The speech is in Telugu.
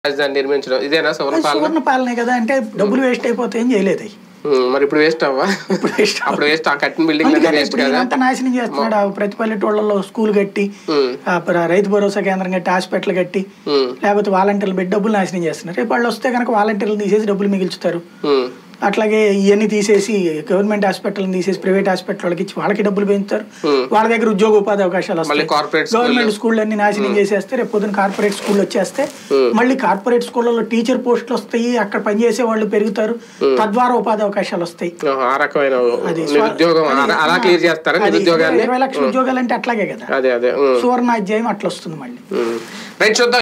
రాజధాని నిర్మించడం ఇదేనా సువర్ణ పాలన సువర్ణ పాలనే కదా అంటే డబ్బులు వేస్ట్ అయిపోతాయి ఏం చేయలేదు అవి. ఉమ్, మరి ఇప్పుడు వేస్ట్ అవ్వా ఇప్పుడు వేస్ట్ అప్పుడు వేస్ట్ ఆ కట్టిన బిల్డింగ్ అందుకని వేస్ట్ ఇప్పుడు కదా ఇదంతా నాశనం చేస్తున్నాడు ఆ ప్రతి పల్లెటూళ్ళలో స్కూల్ కట్టి ఉమ్, ఆ ప్ర- రైతు భరోసా కేంద్రం కట్టి హాస్పిటల్ కట్టి ఉమ్, లేకపోతే వాలంటీర్లు పెట్టి డబ్బులు నాశనం చేస్తున్నారు రేపు వాళ్ళు వస్తే కనుక వాలంటీర్లు తీసేసి డబ్బులు మిగుల్చుతారు ఉమ్, అట్లాగే ఇవన్నీ తీసేసి గవర్నమెంట్ హాస్పిటల్ని తీసేసి ప్రైవేట్ హాస్పిటల్ వాళ్ళకి ఇచ్చి వాళ్ళకి డబ్బులు పెంచుతారు Hmm. వాళ్ళ దగ్గర ఉద్యోగ ఉపాధి అవకాశాలు మళ్ళీ వస్తాయి కార్పొరేట్ స్కూల్ గవర్నమెంట్ స్కూల్ అన్ని నాశనం చేసేస్తే రేపు పొద్దున కార్పొరేట్ స్కూల్ వచ్చేస్తే Hmm. మళ్ళీ కార్పొరేట్ స్కూళ్ళలో టీచర్ పోస్టులు వస్తాయి అక్కడ పనిచేసే వాళ్ళు పెరుగుతారు తద్వారా ఉపాధి అవకాశాలు వస్తాయి ఆ రకమైన అది స్వ- నిరుద్యోగం అది- అలా క్లియర్ చేస్తారా అది నిరుద్యోగాన్ని ఇరవై లక్షల ఉద్యోగాలు అంటే అట్లాగే కదా అదే అదే ఉమ్, సువర్ణ అధ్యాయం అట్లా వస్తుంది మళ్ళీ ఉమ్. రైట్ చూద్దాం